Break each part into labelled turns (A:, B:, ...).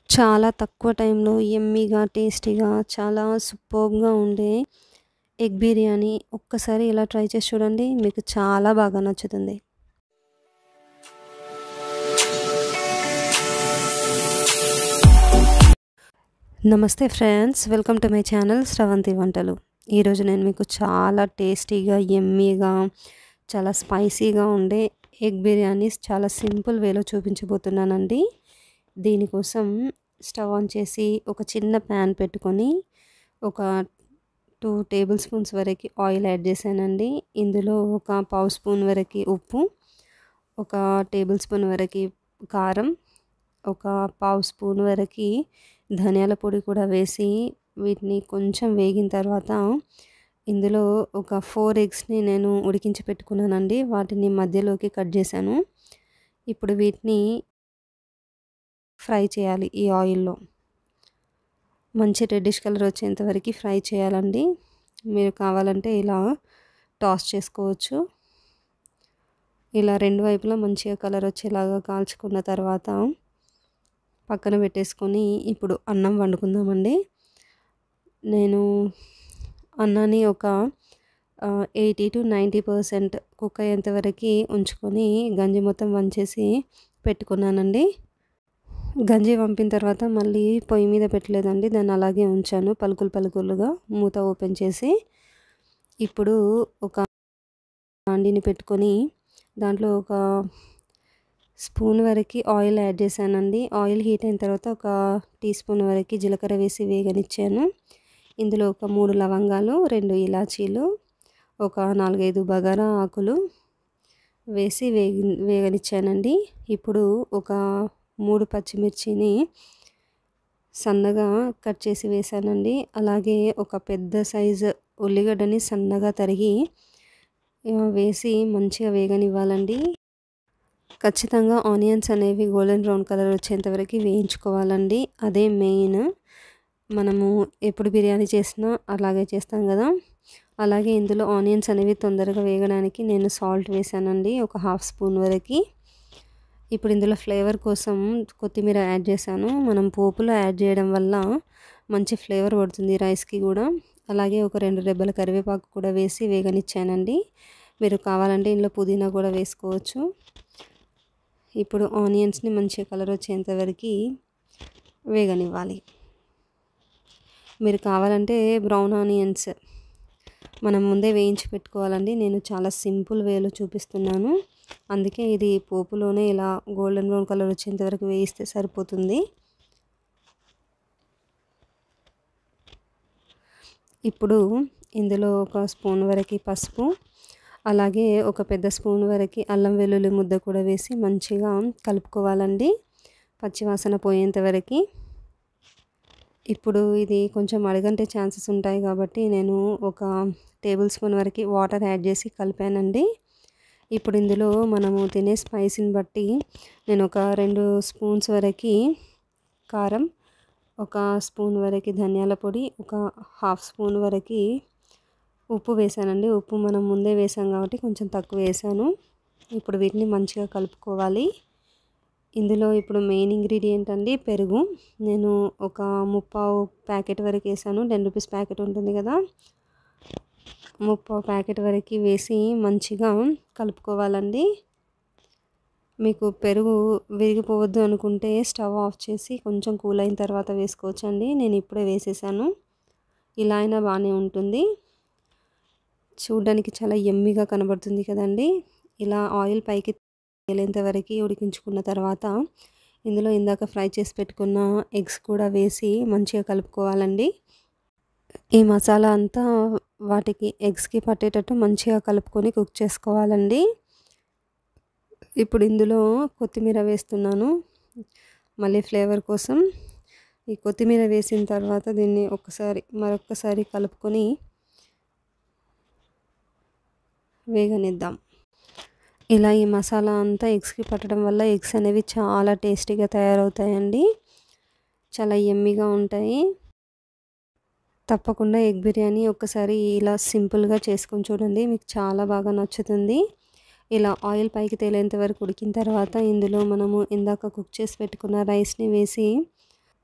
A: చాలా తక్కువ టైంలో యమ్మీగా, టేస్టీగా చాలా సూపర్బ్‌గా ఉండే ఎగ్ బిర్యానీ ఒక్కసారి ఇలా ట్రై చేసి చూడండి. మీకు చాలా బాగా నచ్చుతుంది. నమస్తే friends. Welcome to my channel Sravanthi వంటలు. ఈరోజు నేను మీకు చాలా టేస్టీగా, యమ్మీగా, చాలా స్పైసీగా ఉండే ఎగ్ బిర్యానీస్ చాలా సింపుల్ వేలో చూపించబోతున్నానండి. దీనికోసం స్టవ్ ఆన్ చేసి ఒక చిన్న ప్యాన్ పెట్టుకొని ఒక 2 టేబుల్ స్పూన్స్ వరకి ఆయిల్ యాడ్ చేశానండి. ఇందులో ఒక పావు స్పూన్ వరకి ఉప్పు, ఒక టేబుల్ స్పూన్ వరకి కారం, ఒక పావు స్పూన్ వరకి ధనియాల పొడి కూడా వేసి వీటిని కొంచెం వేగిన తర్వాత ఇందులో ఒక 4 ఎగ్స్‌ని నేను ఉడికించి పెట్టుకున్నానండి. వాటిని మధ్యలోకి కట్ చేశాను. ఇప్పుడు వీటిని ఫ్రై చేయాలి ఈ ఆయిల్‌లో. మంచి రెడ్డిష్ కలర్ వచ్చేంత వరకి ఫ్రై చేయాలండి. మీరు కావాలంటే ఇలా టాస్ చేసుకోవచ్చు. ఇలా రెండు వైపులా మంచిగా కలర్ వచ్చేలాగా కాల్చుకున్న తర్వాత పక్కన పెట్టేసుకొని ఇప్పుడు అన్నం వండుకుందామండి. నేను అన్నాన్ని ఒక ఆహ్, 80-90% కుక్ అయ్యేంత వరకి ఉంచుకొని గంజి మొత్తం వంచేసి పెట్టుకున్నానండి. గంజి వంపిన తర్వాత మళ్ళీ పొయ్యి మీద పెట్టలేదండి. దాన్ని అలాగే ఉంచాను పలుకులు పలుకులుగా మూత ఓపెన్ చేసి. ఇప్పుడు ఒక బాండీని పెట్టుకొని దాంట్లో ఒక స్పూన్ వరకి ఆయిల్ యాడ్ చేశానండి. ఆయిల్ హీట్ అయిన తర్వాత ఒక టీ స్పూన్ వరకి జీలకర్ర వేసి వేగనిచ్చాను. ఇందులో ఒక 3 లవంగాలు, 2 ఇలాచీలు, ఒక 4, 5 బగారా ఆకులు వేసి వేగి వేగనిచ్చానండి. ఇప్పుడు ఒక 3 పచ్చిమిర్చిని సన్నగా కట్ చేసి వేశానండి. అలాగే ఒక పెద్ద సైజు ఉల్లిగడ్డని సన్నగా తరిగి ఆహ్, వేసి మంచిగా వేగనివ్వాలండి. ఖచ్చితంగా ఆనియన్స్ అనేవి గోల్డెన్ బ్రౌన్ కలర్ వచ్చేంత వరకి వేయించుకోవాలండి. అదే మెయిన్. మనము ఎప్పుడు బిర్యానీ చేసినా అలాగే చేస్తాం కదా! అలాగే ఇందులో ఆనియన్స్ అనేవి తొందరగా వేగడానికి నేను సాల్ట్ వేశానండి. ఒక హాఫ్ స్పూన్ వరకి. ఇప్పుడు ఇందులో ఫ్లేవర్ కోసం కొత్తిమీర యాడ్ చేశాను. మనం పోపులో యాడ్ చేయడం వల్ల మంచి ఫ్లేవర్ పడుతుంది రైస్‌కి కూడా. అలాగే ఒక 2 రెబ్బల కరివేపాకు కూడా వేసి వేగనిచ్చానండి. మీరు కావాలంటే ఇందులో పుదీనా కూడా వేసుకోవచ్చు. ఇప్పుడు ఆనియన్స్‌ని మంచిగా కలర్ వచ్చేంత వరకి వేగనివ్వాలి. మీరు కావాలంటే బ్రౌన్ ఆనియన్స్ మనం ముందే వేయించి పెట్టుకోవాలండి. నేను చాలా సింపుల్ వేలో చూపిస్తున్నాను. అందుకే ఇది పోపులోనే ఇలా గోల్డెన్ బ్రౌన్ కలర్ వచ్చేంత వరకు వేయిస్తే సరిపోతుంది. ఇప్పుడు ఇందులో ఒక స్పూన్ వరకి పసుపు, అలాగే ఒక పెద్ద స్పూన్ వరకి అల్లం వెల్లుల్లి ముద్ద కూడా వేసి మంచిగా కలుపుకోవాలండి. పచ్చివాసన పోయేంత వరకి. ఇప్పుడు ఇది కొంచెం అడుగంటే ఛాన్సెస్ ఉంటాయి కాబట్టి నేను ఒక టేబుల్ స్పూన్ వరకి వాటర్ యాడ్ చేసి కలిపానండి. ఇప్పుడు ఇందులో మనము తినే స్పైసీని బట్టి నేను ఒక 2 స్పూన్స్ వరకి కారం, ఒక స్పూన్ వరకి ధనియాల పొడి, ఒక హాఫ్ స్పూన్ వరకి ఉప్పు వేశానండి. ఉప్పు మనం ముందే వేసాం కాబట్టి కొంచెం తక్కువ వేశాను. ఇప్పుడు వీటిని మంచిగా కలుపుకోవాలి. ఇందులో ఇప్పుడు మెయిన్ ఇంగ్రీడియంట్ అండి పెరుగు. నేను ఒక ముప్పావు ప్యాకెట్ వరకు వేశాను. 10 రూపీస్ ప్యాకెట్ ఉంటుంది కదా! ముప్పావు ప్యాకెట్ వరకి వేసి మంచిగా కలుపుకోవాలండి. మీకు పెరుగు విరిగిపోవద్దు అనుకుంటే స్టవ్ ఆఫ్ చేసి కొంచెం కూల్ అయిన తర్వాత వేసుకోవచ్చండి. నేను ఇప్పుడే వేసేసాను. ఇలా అయినా బానే ఉంటుంది. చూడ్డానికి చాలా యమ్మీగా కనబడుతుంది కదండీ! ఇలా ఆయిల్ పైకి తేలేంత వరకి ఉడికించుకున్న తర్వాత ఇందులో ఇందాక ఫ్రై చేసి పెట్టుకున్న ఎగ్స్ కూడా వేసి మంచిగా కలుపుకోవాలండి. ఈ మసాలా అంతా వాటికి ఎగ్స్‌కి పట్టేటట్టు మంచిగా కలుపుకొని కుక్ చేసుకోవాలండి. ఇప్పుడు ఇందులో కొత్తిమీర వేస్తున్నాను. మళ్ళీ ఫ్లేవర్ కోసం. ఈ కొత్తిమీర వేసిన తర్వాత దీన్ని ఒక్కసారి మరొక్కసారి కలుపుకొని వేగనిద్దాం. ఇలా ఈ మసాలా అంతా ఎగ్స్‌కి పట్టడం వల్ల ఎగ్స్ అనేవి చాలా టేస్టీగా తయారవుతాయండి. చాలా యమ్మీగా ఉంటాయి. తప్పకుండా ఎగ్ బిర్యానీ ఒక్కసారి ఇలా సింపుల్‌గా చేసుకొని చూడండి. మీకు చాలా బాగా నచ్చుతుంది. ఇలా ఆయిల్ పైకి తేలేంత వరకు ఉడికిన తర్వాత ఇందులో మనము ఇందాక కుక్ చేసి పెట్టుకున్న రైస్‌ని వేసి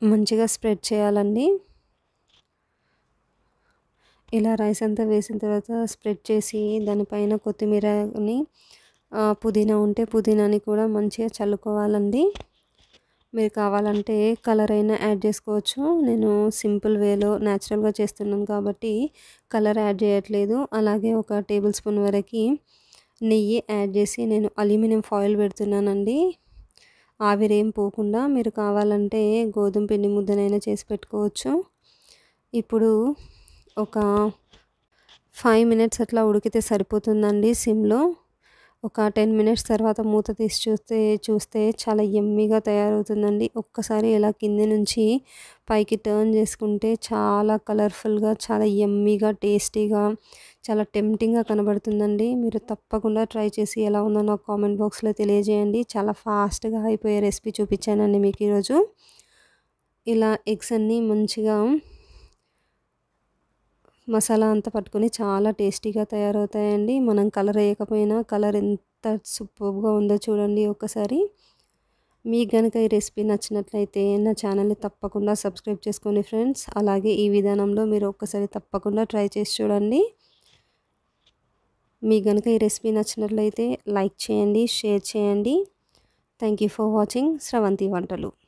A: మంచిగా స్ప్రెడ్ చేయాలండి ఇలా రైస్ అంతా వేసిన తర్వాత స్ప్రెడ్ చేసి దానిపైన కొత్తిమీరని పుదీనా ఉంటే పుదీనాని కూడా మంచిగా చల్లుకోవాలండి మీరు కావాలంటే కలర్ అయినా యాడ్ చేసుకోవచ్చు నేను సింపుల్ వేలో న్యాచురల్గా చేస్తున్నాను కాబట్టి కలర్ యాడ్ చేయట్లేదు అలాగే ఒక టేబుల్ స్పూన్ వరకు నెయ్యి యాడ్ చేసి నేను అల్యూమినియం ఫాయిల్ పెడుతున్నానండి ఆవిరేం పోకుండా మీరు కావాలంటే గోధుమ పిండి ముద్దనైనా చేసి పెట్టుకోవచ్చు ఇప్పుడు ఒక ఫైవ్ మినిట్స్ అట్లా ఉడికితే సరిపోతుందండి సిమ్లో ఒక టెన్ మినిట్స్ తర్వాత మూత తీసి చూస్తే చూస్తే చాలా ఎమ్మీగా తయారవుతుందండి ఒక్కసారి ఇలా కింది నుంచి పైకి టర్న్ చేసుకుంటే చాలా కలర్ఫుల్గా చాలా ఎమ్మీగా టేస్టీగా చాలా టెంప్టింగ్గా కనబడుతుందండి మీరు తప్పకుండా ట్రై చేసి ఎలా ఉందో నాకు కామెంట్ బాక్స్లో తెలియజేయండి చాలా ఫాస్ట్గా అయిపోయే రెసిపీ చూపించానండి మీకు ఈరోజు ఇలా ఎగ్స్ అన్నీ మంచిగా మసాలా అంతా పట్టుకొని చాలా టేస్టీగా తయారవుతాయండి మనం కలర్ వేయకపోయినా కలర్ ఎంత సూపర్గా ఉందో చూడండి ఒకసారి మీకు కనుక ఈ రెసిపీ నచ్చినట్లయితే నా ఛానల్ని తప్పకుండా సబ్స్క్రైబ్ చేసుకోండి ఫ్రెండ్స్ అలాగే ఈ విధానంలో మీరు ఒక్కసారి తప్పకుండా ట్రై చేసి చూడండి మీకు కనుక ఈ రెసిపీ నచ్చినట్లయితే లైక్ చేయండి షేర్ చేయండి thank you for watching Sravanthi వంటలు